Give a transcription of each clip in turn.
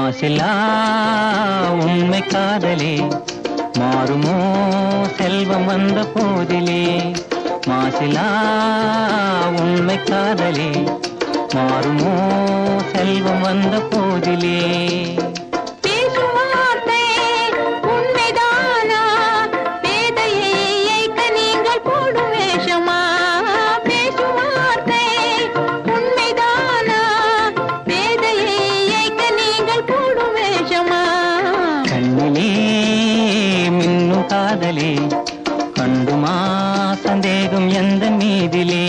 மாசிலா உண்மை காதலே மாறுமோ செல்வம் வந்த போதிலே மாசிலா உண்மை காதலே மாறுமோ செல்வம் வந்த போதிலே பேசும் வார்த்தை உண்மைதானா பேதையை ஏய்க்க நீங்கள் போடும் வேஷமா பேசும் வார்த்தை உண்மைதானா பேதையை ஏய்க்க நீங்கள் போடும் வேஷமா கண்ணிலே மின்னும் காதலே கண்டுமா சந்தேகம் எந்த மீதிலே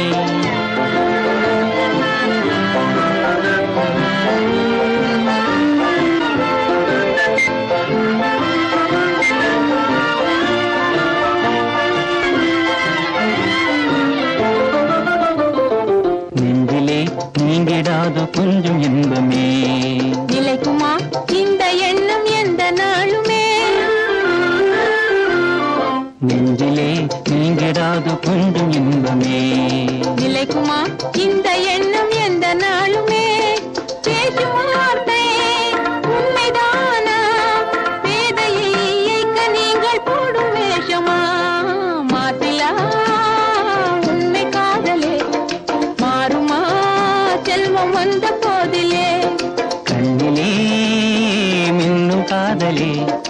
நெஞ்சிலே நீங்கிடாத கொஞ்சம் இன்பமே நிலைக்குமா இந்த எண்ணம் எந்த நாளுமே நெஞ்சிலே நீங்கிடாத கொஞ்சம் இன்பமே நிலைக்குமா இந்த எண்ணம் எந்த நாளுமே பேசும் வார்த்தை உண்மைதானா பேதையை ஏய்க்க நீங்கள் போடும் வேஷமா மாத்திலா உண்மை காதலே மாறுமா செல்வம் வந்த போதிலே கண்ணிலே மின்னும் காதலே